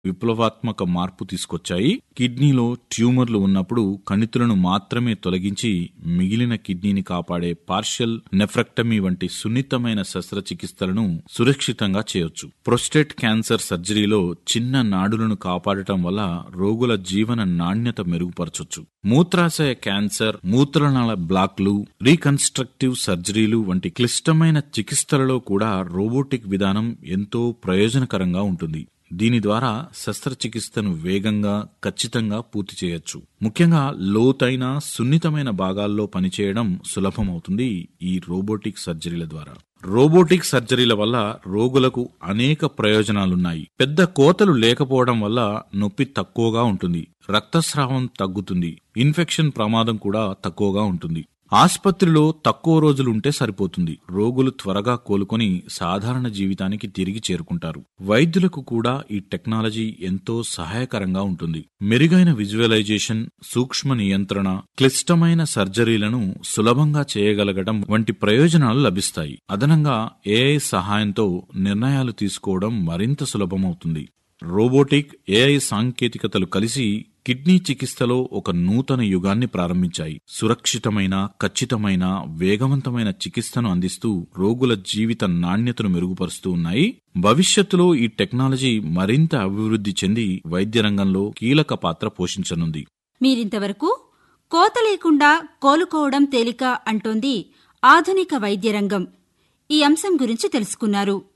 విప్లవాత్మక మార్పు తీసుకొచ్చాయి కిడ్నీలో ట్యూమర్లు ఉన్నప్పుడు కణితులను మాత్రమే తొలగించి మిగిలిన కిడ్నీని కాపాడే పార్షియల్ నెఫ్రెక్టమీ వంటి సున్నితమైన శస్త్రచికిత్సలను సురక్షితంగా చేయొచ్చు ప్రొస్టేట్ క్యాన్సర్ సర్జరీలో చిన్న నాడులను కాపాడటం వల్ల రోగుల జీవన నాణ్యత మెరుగుపరచొచ్చు మూత్రాశయ క్యాన్సర్ మూత్రనాళ బ్లాక్లు రీకన్స్ట్రక్టివ్ సర్జరీలు వంటి క్లిష్టమైన చికిత్సలలో కూడా రోబోటిక్ విధానం ఎంతో ప్రయోజనకరంగా ఉంటుంది దీని ద్వారా శస్త్రచికిత్సను వేగంగా ఖచ్చితంగా పూర్తి చేయొచ్చు ముఖ్యంగా లోతైన సున్నితమైన భాగాల్లో పనిచేయడం సులభమవుతుంది ఈ రోబోటిక్ సర్జరీల ద్వారా రోబోటిక్ సర్జరీల వల్ల రోగులకు అనేక ప్రయోజనాలున్నాయి పెద్ద కోతలు లేకపోవడం వల్ల నొప్పి తక్కువగా ఉంటుంది రక్తస్రావం తగ్గుతుంది ఇన్ఫెక్షన్ ప్రమాదం కూడా తక్కువగా ఉంటుంది ఆస్పత్రిలో తక్కువ రోజులుంటే సరిపోతుంది రోగులు త్వరగా కోలుకొని సాధారణ జీవితానికి తిరిగి చేరుకుంటారు వైద్యులకు కూడా ఈ టెక్నాలజీ ఎంతో సహాయకరంగా ఉంటుంది మెరుగైన విజువలైజేషన్ సూక్ష్మ నియంత్రణ క్లిష్టమైన సర్జరీలను సులభంగా చేయగలగడం వంటి ప్రయోజనాలు లభిస్తాయి అదనంగా ఏఐ సహాయంతో నిర్ణయాలు తీసుకోవడం మరింత సులభమవుతుంది రోబోటిక్ ఏఐ సాంకేతికతలు కలిసి కిడ్నీ చికిత్సలో ఒక నూతన యుగాన్ని ప్రారంభించాయి సురక్షితమైన ఖచ్చితమైన వేగవంతమైన చికిత్సను అందిస్తూ రోగుల జీవిత నాణ్యతను మెరుగుపరుస్తూ ఉన్నాయి భవిష్యత్తులో ఈ టెక్నాలజీ మరింత అభివృద్ధి చెంది వైద్య రంగంలో కీలక పాత్ర పోషించనుంది మీరింతవరకు కోత లేకుండా కోలుకోవడం తేలిక అంటోంది ఆధునిక వైద్య రంగం ఈ అంశం గురించి తెలుసుకున్నారు